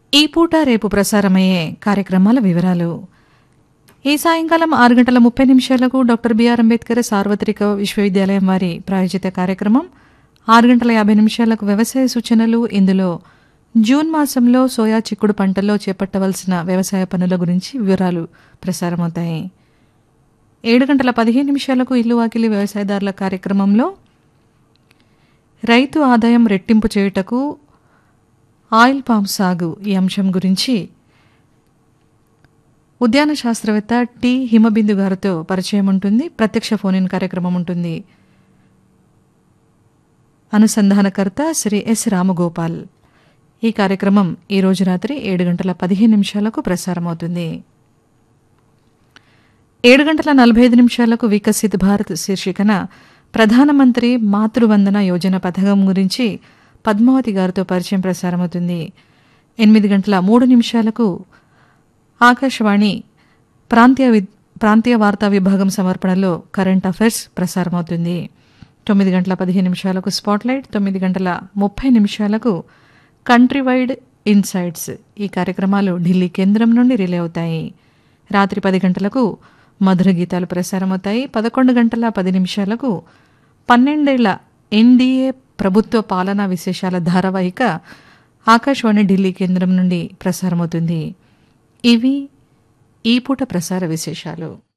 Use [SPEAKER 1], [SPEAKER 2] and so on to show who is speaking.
[SPEAKER 1] ఈ పూట రేపు ప్రసారమయ్యే కార్యక్రమాల వివరాలు ఈ సాయంకాలం ఆరు గంటల ముప్పై నిమిషాలకు డాక్టర్ బిఆర్ అంబేద్కర్ సార్వత్రిక విశ్వవిద్యాలయం వారి ప్రాయోజిత కార్యక్రమం ఆరు గంటల యాభై నిమిషాలకు వ్యవసాయ సూచనలు ఇందులో జూన్ మాసంలో సోయా చిక్కుడు పంటల్లో చేపట్టవలసిన వ్యవసాయ పనుల గురించి వివరాలు ప్రసారమవుతాయి ఏడు గంటల పదిహేను నిమిషాలకు ఇల్లు వాకిలి వ్యవసాయదారుల కార్యక్రమంలో రైతు ఆదాయం రెట్టింపు చేయుటకు ఆయిల్ పామ్ సాగు ఈ అంశం గురించి ఉద్యాన శాస్త్రవేత్త టి హిమబిందు గారితో పరిచయం ఉంటుంది ప్రత్యక్ష ఫోన్ ఇన్ కార్యక్రమం ఉంటుంది అనుసంధానకర్త శ్రీ ఎస్ రామగోపాల్ ఈ కార్యక్రమం ఈ రోజు రాత్రి ఏడు గంటల పదిహేను నిమిషాలకు ప్రసారమవుతుంది ఏడు గంటల నలభై ఐదు నిమిషాలకు వికసిత్ భారత్ శీర్షికన ప్రధానమంత్రి మాతృవందన యోజన పథకం గురించి పద్మావతి గారితో పరిచయం ప్రసారమవుతుంది ఎనిమిది గంటల మూడు నిమిషాలకు ఆకాశవాణి ప్రాంతీయ వి- ప్రాంతీయ వార్తా విభాగం సమర్పణలో కరెంట్ అఫైర్స్ ప్రసారమవుతుంది తొమ్మిది గంటల పదిహేను నిమిషాలకు స్పాట్లైట్ తొమ్మిది గంటల ముప్పై నిమిషాలకు కంట్రీ వైడ్ ఇన్సైట్స్ ఈ కార్యక్రమాలు ఢిల్లీ కేంద్రం నుండి రిలే అవుతాయి రాత్రి పది గంటలకు మధుర గీతాలు ప్రసారమవుతాయి పదకొండు గంటల పది నిమిషాలకు పన్నెండేళ్ల ఎన్డీఏ ప్రభుత్వ పాలనా విశేషాల ధారావాహిక ఆకాశవాణి ఢిల్లీ కేంద్రం నుండి ప్రసారమవుతుంది ఇవి ఈ పూట ప్రసార విశేషాలు